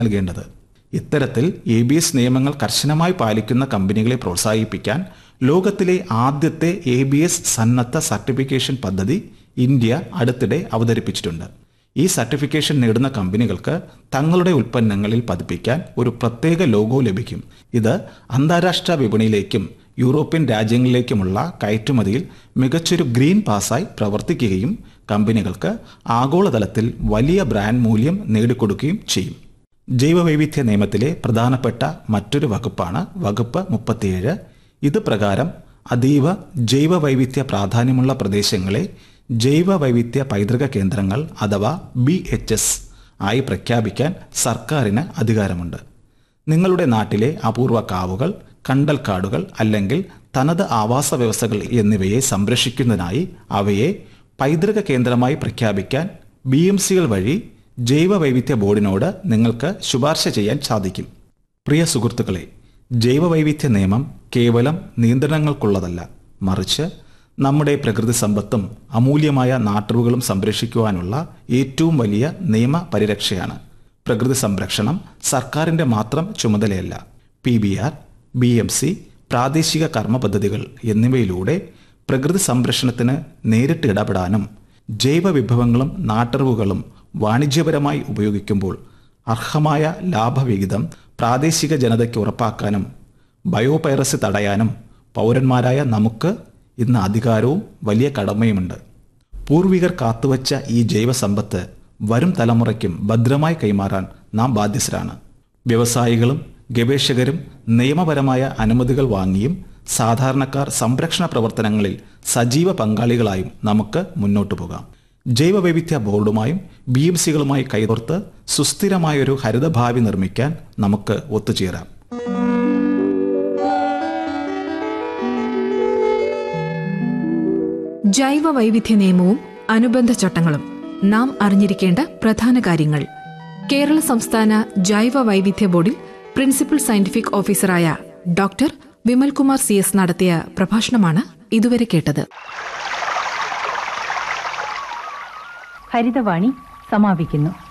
നൽകേണ്ടത് ഇത്തരത്തിൽ A B S നിയമങ്ങൾ കർശനമായി പാലിക്കുന്ന കമ്പനികളെ പ്രോത്സാഹിപ്പിക്കാൻ ലോകത്തിലെ ആദ്യത്തെ എ ബി എസ് സന്നദ്ധ സർട്ടിഫിക്കേഷൻ പദ്ധതി ഇന്ത്യ അടുത്തിടെ അവതരിപ്പിച്ചിട്ടുണ്ട് ഈ സർട്ടിഫിക്കേഷൻ നേടുന്ന കമ്പനികൾക്ക് തങ്ങളുടെ ഉൽപ്പന്നങ്ങളിൽ പതിപ്പിക്കാൻ ഒരു പ്രത്യേക ലോഗോ ലഭിക്കും ഇത് അന്താരാഷ്ട്ര വിപണിയിലേക്കും യൂറോപ്യൻ രാജ്യങ്ങളിലേക്കുമുള്ള കയറ്റുമതിയിൽ മികച്ചൊരു ഗ്രീൻ പാസായി പ്രവർത്തിക്കുകയും കമ്പനികൾക്ക് ആഗോളതലത്തിൽ വലിയ ബ്രാൻഡ് മൂല്യം നേടിക്കൊടുക്കുകയും ചെയ്യും ജൈവവൈവിധ്യ നിയമത്തിലെ പ്രധാനപ്പെട്ട മറ്റൊരു വകുപ്പാണ് വകുപ്പ് മുപ്പത്തിയേഴ് ഇത് പ്രകാരം അതീവ ജൈവവൈവിധ്യ പ്രാധാന്യമുള്ള പ്രദേശങ്ങളെ ജൈവവൈവിധ്യ പൈതൃക കേന്ദ്രങ്ങൾ അഥവാ ബി എച്ച് എസ് ആയി പ്രഖ്യാപിക്കാൻ സർക്കാരിന് അധികാരമുണ്ട് നിങ്ങളുടെ നാട്ടിലെ അപൂർവ കാവുകൾ കണ്ടൽക്കാടുകൾ അല്ലെങ്കിൽ തനത് ആവാസ വ്യവസ്ഥകൾ എന്നിവയെ സംരക്ഷിക്കുന്നതിനായി അവയെ പൈതൃക കേന്ദ്രമായി പ്രഖ്യാപിക്കാൻ ബി എം സികൾ വഴി ജൈവവൈവിധ്യ ബോർഡിനോട് നിങ്ങൾക്ക് ശുപാർശ ചെയ്യാൻ സാധിക്കും പ്രിയ സുഹൃത്തുക്കളെ ജൈവവൈവിധ്യ നിയമം കേവലം നിയന്ത്രണങ്ങൾക്കുള്ളതല്ല മറിച്ച് നമ്മുടെ പ്രകൃതി സമ്പത്തും അമൂല്യമായ നാട്ടറിവുകളും സംരക്ഷിക്കുവാനുള്ള ഏറ്റവും വലിയ നിയമ പരിരക്ഷയാണ് പ്രകൃതി സംരക്ഷണം സർക്കാരിന്റെ മാത്രം ചുമതലയല്ല P B R B M C പ്രാദേശിക കർമ്മ പദ്ധതികൾ എന്നിവയിലൂടെ പ്രകൃതി സംരക്ഷണത്തിന് നേരിട്ട് ഇടപെടാനും ജൈവ വിഭവങ്ങളും നാട്ടറിവുകളും വാണിജ്യപരമായി ഉപയോഗിക്കുമ്പോൾ അർഹമായ ലാഭവിഹിതം പ്രാദേശിക ജനതയ്ക്ക് ഉറപ്പാക്കാനും ബയോപൈറസി തടയാനും പൗരന്മാരായ നമുക്ക് ഇന്ന് അധികാരവും വലിയ കടമയുമുണ്ട് പൂർവികർ കാത്തുവച്ച ഈ ജൈവസമ്പത്ത് വരും തലമുറയ്ക്കും ഭദ്രമായി കൈമാറാൻ നാം ബാധ്യസ്ഥരാണ് വ്യവസായികളും ഗവേഷകരും നിയമപരമായ അനുമതികൾ വാങ്ങിയും സാധാരണക്കാർ സംരക്ഷണ പ്രവർത്തനങ്ങളിൽ സജീവ പങ്കാളികളായും നമുക്ക് മുന്നോട്ടു പോകാം ജൈവവൈവിധ്യ ബോർഡുമായും ബി എം സികളുമായി കൈകോർത്ത് സുസ്ഥിരമായൊരു ഹരിതഭാവി നിർമ്മിക്കാൻ നമുക്ക് ഒത്തുചേരാം ജൈവ വൈവിധ്യ നിയമവും അനുബന്ധ ചട്ടങ്ങളും നാം അറിഞ്ഞിരിക്കേണ്ട പ്രധാന കാര്യങ്ങൾ കേരള സംസ്ഥാന ജൈവ വൈവിധ്യ ബോർഡിൽ പ്രിൻസിപ്പൽ സയന്റിഫിക് ഓഫീസറായ ഡോക്ടർ വിമൽകുമാർ സി എസ് നടത്തിയ പ്രഭാഷണമാണ് ഇതുവരെ കേട്ടത് ഹരിതവാണി സമാപിക്കുന്നു